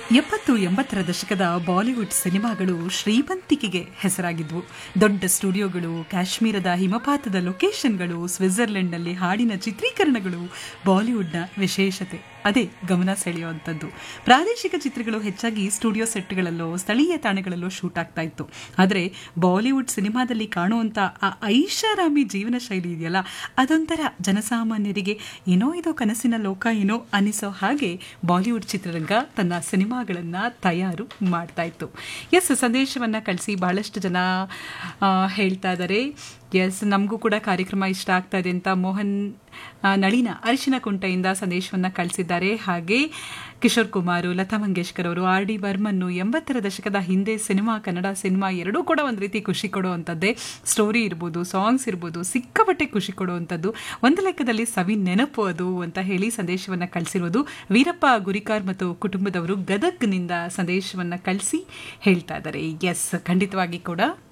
ಎಪ್ಪತ್ತು ಎಂಬತ್ತರ ದಶಕದ ಬಾಲಿವುಡ್ ಸಿನಿಮಾಗಳು ಶ್ರೀಮಂತಿಕೆಗೆ ಹೆಸರಾಗಿದ್ವು ದೊಡ್ಡ ಸ್ಟುಡಿಯೋಗಳು ಕಾಶ್ಮೀರದ ಹಿಮಪಾತದ ಲೊಕೇಶನ್ಗಳು ಸ್ವಿಟ್ಜರ್ಲೆಂಡ್ನಲ್ಲಿ ಹಾಡಿನ ಚಿತ್ರೀಕರಣಗಳು ಬಾಲಿವುಡ್ನ ವಿಶೇಷತೆ ಅದೇ ಗಮನ ಸೆಳೆಯುವಂಥದ್ದು ಪ್ರಾದೇಶಿಕ ಚಿತ್ರಗಳು ಹೆಚ್ಚಾಗಿ ಸ್ಟುಡಿಯೋ ಸೆಟ್ಗಳಲ್ಲೋ ಸ್ಥಳೀಯ ತಾಣಗಳಲ್ಲೋ ಶೂಟ್ ಆಗ್ತಾ ಇತ್ತು ಆದರೆ ಬಾಲಿವುಡ್ ಸಿನಿಮಾದಲ್ಲಿ ಕಾಣುವಂಥ ಆ ಐಷಾರಾಮಿ ಜೀವನ ಶೈಲಿ ಇದೆಯಲ್ಲ ಅದೊಂಥರ ಜನಸಾಮಾನ್ಯರಿಗೆ ಏನೋ ಇದು ಕನಸಿನ ಲೋಕ ಏನೋ ಅನಿಸೋ ಹಾಗೆ ಬಾಲಿವುಡ್ ಚಿತ್ರರಂಗ ತನ್ನ ಸಿನಿಮಾಗಳನ್ನು ತಯಾರು ಮಾಡ್ತಾ ಇತ್ತು ಎಸ್ ಸಂದೇಶವನ್ನು ಕಳಿಸಿ ಬಹಳಷ್ಟು ಜನ ಆ, ಹೇಳ್ತಾ ಇದ್ದಾರೆ ಎಸ್ ನಮಗೂ ಕೂಡ ಕಾರ್ಯಕ್ರಮ ಇಷ್ಟ ಆಗ್ತಾ ಇದೆ ಅಂತ ಮೋಹನ್ ಆ, ನಳಿನ ಅರಿಶಿನ ಕುಂಟೆಯಿಂದ ಸಂದೇಶವನ್ನು ಕಳಿಸಿದ್ದಾರೆ ಹಾಗೆ ಕಿಶೋರ್ ಕುಮಾರ್ ಲತಾ ಮಂಗೇಶ್ಕರ್ ಅವರು ಆರ್ ಡಿ ಬರ್ಮನ್ನು ಎಂಬತ್ತರ ದಶಕದ ಹಿಂದೆ ಸಿನಿಮಾ ಕನ್ನಡ ಸಿನಿಮಾ ಎರಡೂ ಕೂಡ ಒಂದು ರೀತಿ ಖುಷಿ ಕೊಡುವಂಥದ್ದೇ ಸ್ಟೋರಿ ಇರ್ಬೋದು ಸಾಂಗ್ಸ್ ಇರ್ಬೋದು ಸಿಕ್ಕಾಪಟ್ಟೆ ಖುಷಿ ಕೊಡುವಂಥದ್ದು ಒಂದು ಲೆಕ್ಕದಲ್ಲಿ ಸವಿ ನೆನಪು ಅದು ಅಂತ ಹೇಳಿ ಸಂದೇಶವನ್ನು ಕಳಿಸಿರೋದು ವೀರಪ್ಪ ಗುರಿಕಾರ್ ಮತ್ತು ಕುಟುಂಬದವರು ಗದಗ್ನಿಂದ ಸಂದೇಶವನ್ನು ಕಳಿಸಿ ಹೇಳ್ತಾ ಇದ್ದಾರೆ ಎಸ್ ಖಂಡಿತವಾಗಿ ಕೂಡ